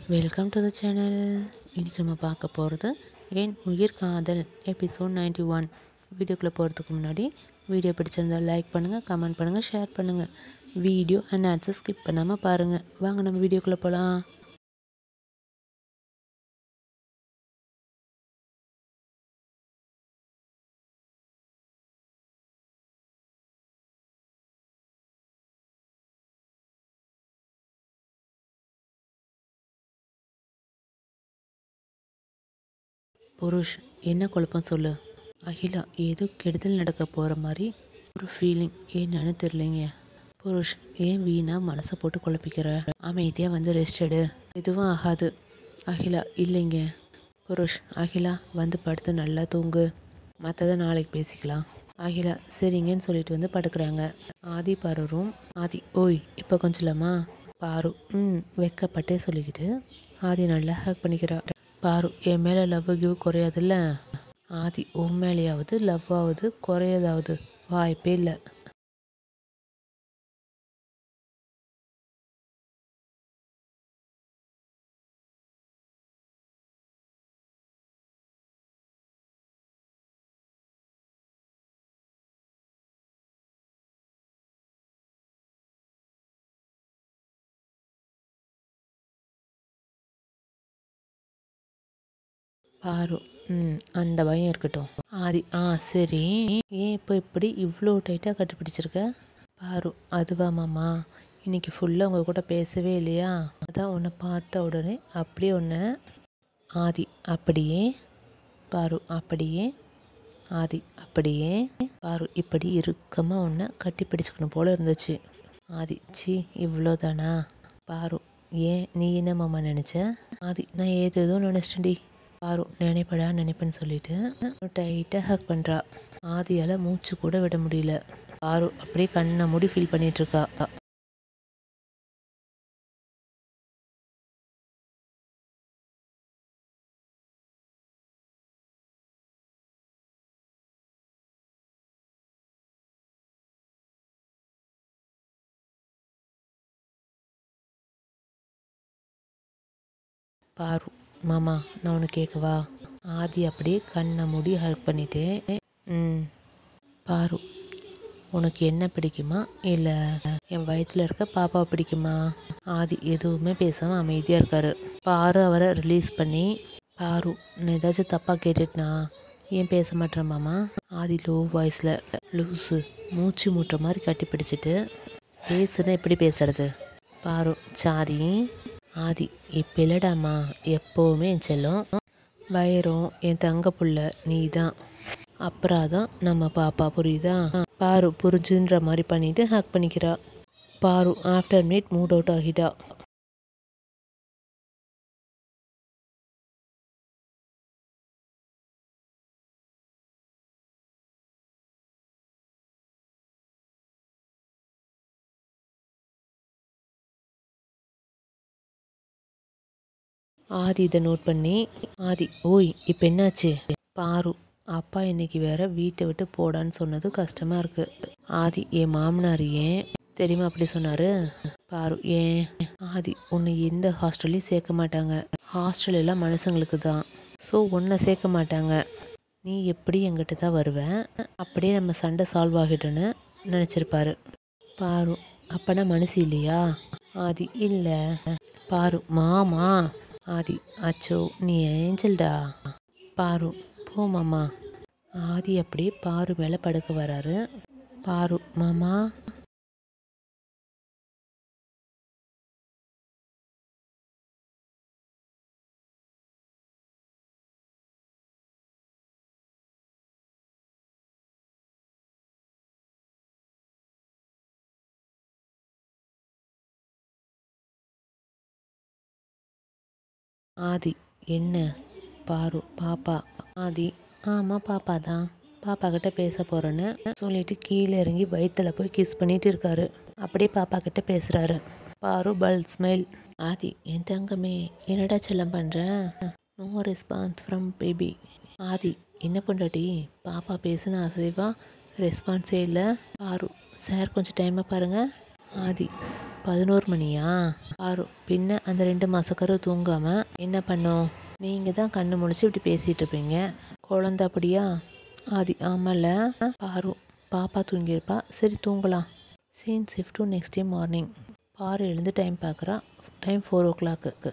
Welcome to the channel இன்றைக்கி நம்ம பார்க்க போகிறது என் உயிர் காதல் எபிசோட் 91 ஒன் வீடியோக்குள்ளே போகிறதுக்கு முன்னாடி வீடியோ பிடிச்சிருந்தால் லைக் பண்ணுங்கள் கமெண்ட் பண்ணுங்கள் ஷேர் பண்ணுங்கள் வீடியோ அண்ட் ஆட்ஸை ஸ்கிப் பண்ணாமல் பாருங்கள் வாங்க நம்ம வீடியோக்குள்ளே போகலாம் புருஷ் என்ன குழப்பம் சொல்லு அகிலா ஏதோ கெடுதல் நடக்க போகிற மாதிரி ஒரு ஃபீலிங் என்னன்னு தெரிலைங்க புருஷ் ஏன் வீணா மனசை போட்டு குழப்பிக்கிற அமைதியாக வந்து ரெஸ்ட் எடு எதுவும் ஆகாது அகிலா இல்லைங்க புருஷ் அகிலா வந்து படுத்து நல்லா தூங்கு மற்றதை நாளைக்கு பேசிக்கலாம் அகிலா சரிங்கன்னு சொல்லிட்டு வந்து படுக்கிறாங்க ஆதி பாரு ரூம் ஆதி ஓய் இப்போ கொஞ்சலாமா பாரு ம் வெக்கப்பட்டே சொல்லிக்கிட்டு ஆதி நல்லா ஹேக் பண்ணிக்கிறா பாரு என் மேலே லவ் கிவ் குறையாதுல்ல ஆதி உன் மேலேயாவது லவ் ஆகுது குறையதாவது வாய்ப்பே இல்லை பாரு ம் அந்த பயம் இருக்கட்டும் ஆதி ஆ சரி ஏன் இப்போ இப்படி இவ்வளோ டைட்டாக கட்டிப்பிடிச்சிருக்க பாரு அதுவா மாமா இன்னைக்கு ஃபுல்லாக உங்கள் கூட பேசவே இல்லையா அதான் உன்னை பார்த்த உடனே அப்படியே ஒன்று ஆதி அப்படியே பாரு அப்படியே ஆதி அப்படியே பாரு இப்படி இறுக்கமாக ஒன்று கட்டி பிடிச்சிக்கணும் போல இருந்துச்சு ஆதி சி இவ்வளோதானா பாரு ஏன் நீ என்ன மாமா நினச்ச ஆதி நான் ஏதோ ஏதோ நினச்சிட்டேன்டி பாரு நினைப்படா நினைப்பேன்னு சொல்லிட்டு டைட்டாக ஹக் பண்ணுறா ஆதியால் மூச்சு கூட விட முடியல பாரு அப்படியே கண்ணை மூடி ஃபீல் பண்ணிட்டு இருக்கா பாரு மாமா நான் உனக்கு கேட்கவா ஆதி அப்படியே கண்ணை மூடி ஹெல்ப் பண்ணிட்டு ம் பாரு உனக்கு என்ன பிடிக்குமா இல்லை என் வயிற்றில் இருக்க பாப்பாவை பிடிக்குமா ஆதி எதுவுமே பேசாமல் அமைதியாக இருக்காரு பாரு அவரை ரிலீஸ் பண்ணி பாரு நான் ஏதாச்சும் தப்பாக கேட்டுட்டனா ஏன் பேச மாட்டேன் மாமா ஆதி லோ வாய்ஸில் லூஸு மூச்சு மூட்டுற மாதிரி கட்டி பிடிச்சிட்டு பேசுனா எப்படி பேசுறது பாரு சாரி ஆதி இப்போ இல்லடாம்மா எப்போவுமே என் செல்லம் வயிறும் என் தங்க புள்ள நீ தான் அப்புறம் தான் நம்ம பாப்பா புரியுதா பாரு புரிஞ்சுன்ற மாதிரி பண்ணிட்டு ஹேக் பண்ணிக்கிறா பாரு ஆஃப்டர் மினிட் மூட் அவுட் ஆகிட்டா ஆதி இதை நோட் பண்ணி ஆதி ஓய் இப்போ என்னாச்சு பாரு அப்பா இன்னைக்கு வேற வீட்டை விட்டு போடான்னு சொன்னது கஷ்டமா இருக்கு ஆதி என் மாமனார் ஏன் தெரியுமா அப்படி சொன்னாரு பாரு ஏன் ஆதி உன்னை எந்த ஹாஸ்டல்லையும் சேர்க்க மாட்டாங்க ஹாஸ்டல் எல்லாம் மனுஷங்களுக்கு தான் ஸோ உன்னை சேர்க்க மாட்டாங்க நீ எப்படி எங்கிட்ட தான் வருவ அப்படியே நம்ம சண்டை சால்வ் ஆகிட்டோன்னு நினச்சிருப்பாரு பாரு அப்பனா மனசு இல்லையா ஆதி இல்லை பாரு மாமா ஆதி அச்சோ நீ ஏஞ்சல்டா பாரு போ மாமா ஆதி அப்படியே பாரு மேலே படுக்க வராரு பாரு மாமா ஆதி என்ன பாரு பாப்பா ஆதி ஆமாம் பாப்பா தான் பாப்பா கிட்ட பேச போகிறேன்னு சொல்லிட்டு கீழே இறங்கி வயிற்றுல போய் கிஸ் பண்ணிட்டு இருக்காரு அப்படியே பாப்பா கிட்ட பேசுகிறாரு பாரு பல் ஸ்மைல் ஆதி என் தங்கமே என்னடா செல்லம் பண்ணுற no response from baby Aadhi என்ன பண்ணுறடி பாப்பா பேசுன அசைவா ரெஸ்பான்ஸே இல்லை பாரு சார் கொஞ்சம் டைமை பாருங்கள் ஆதி பதினோரு மணியா பாரு பின்ன அந்த ரெண்டு மாசக்கரு தூங்காம என்ன பண்ணும் நீங்க தான் கண்ணு முழிச்சு இப்படி பேசிட்டு இருப்பீங்க குழந்தை அப்படியா ஆதி ஆமால பாரு பாப்பா தூங்கியிருப்பா சரி தூங்கலாம் scene shift to next day morning பாரு எழுந்து டைம் பார்க்குறா டைம் ஃபோர் ஓ கிளாக்கு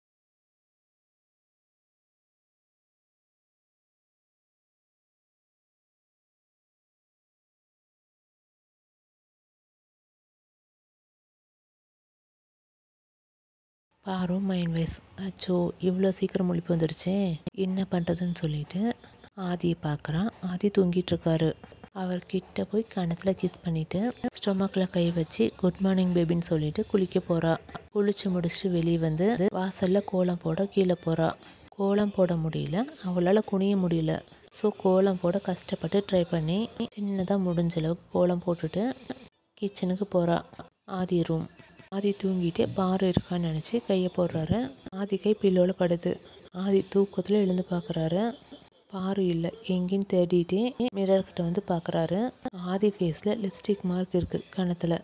பாரு மைண்ட் வைஸ் அச்சோ இவ்வளோ சீக்கிரம் முழிப்பு வந்துடுச்சே என்ன பண்ணுறதுன்னு சொல்லிட்டு ஆதியை பார்க்குறான் ஆதி தூங்கிட்டு இருக்காரு அவர் கிட்ட போய் கணத்தில் கிஸ் பண்ணிட்டு ஸ்டொமக்கில் கை வச்சு குட் மார்னிங் பேபின்னு சொல்லிட்டு குளிக்க போறா குளிச்சு முடிச்சுட்டு வெளியே வந்து வாசல்ல கோலம் போட கீழே போறா கோலம் போட முடியல அவளால் குனிய முடியல ஸோ கோலம் போட கஷ்டப்பட்டு ட்ரை பண்ணி சின்னதாக முடிஞ்ச அளவுக்கு கோலம் போட்டுட்டு கிச்சனுக்கு போறா ஆதி ரூம் ஆதி தூங்கிட்டே பாரு இருக்கான்னு நினச்சி கையை போடுறாரு ஆதி கை பில்லோல படுது ஆதி தூக்கத்தில் எழுந்து பார்க்குறாரு பாரு இல்லை எங்கேன்னு தேடிட்டே மிரர் கிட்ட வந்து பார்க்குறாரு ஆதி ஃபேஸில் லிப்ஸ்டிக் மார்க் இருக்கு கணத்தில்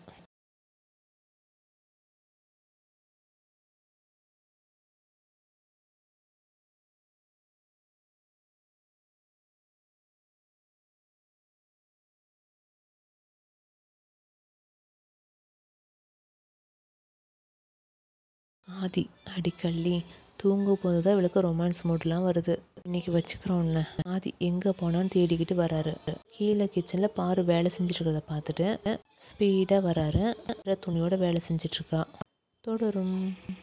ஆதி அடிக்கல்லி தூங்கும் போது தான் இவளுக்கு ரொமான்ஸ் மூட்லாம் வருது இன்னைக்கு வச்சுக்கிறோம் உன்னை ஆதி எங்கே போனான்னு தேடிக்கிட்டு வராரு கீழே கிச்சனில் பாரு வேலை செஞ்சுட்டு இருக்கிறத பார்த்துட்டு ஸ்பீடாக வராரு துணியோட வேலை செஞ்சுட்டு இருக்கா தொடரும்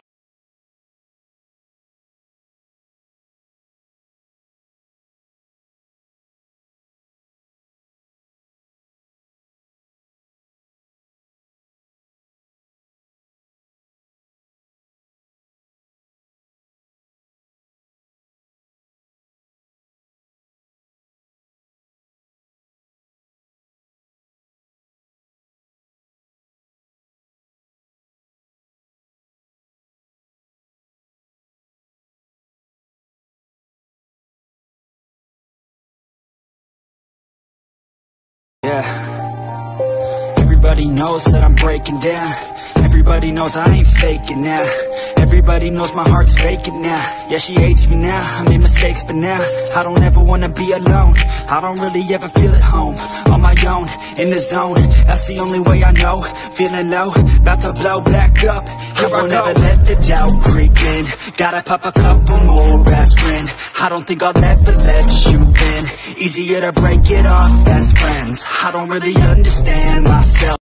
Yeah. Everybody knows that I'm breaking down. Everybody knows I ain't faking now. Everybody knows my heart's vacant now. Yeah, she hates me now. I made mistakes, but now I don't ever wanna be alone. I don't really ever feel at home. On my own, in the zone. That's the only way I know. Feeling low, about to blow back up. I won't ever let the doubt creep in. Gotta pop a couple more aspirin. I don't think I'll ever let you in. Easier to break it off best friends. I don't really understand myself.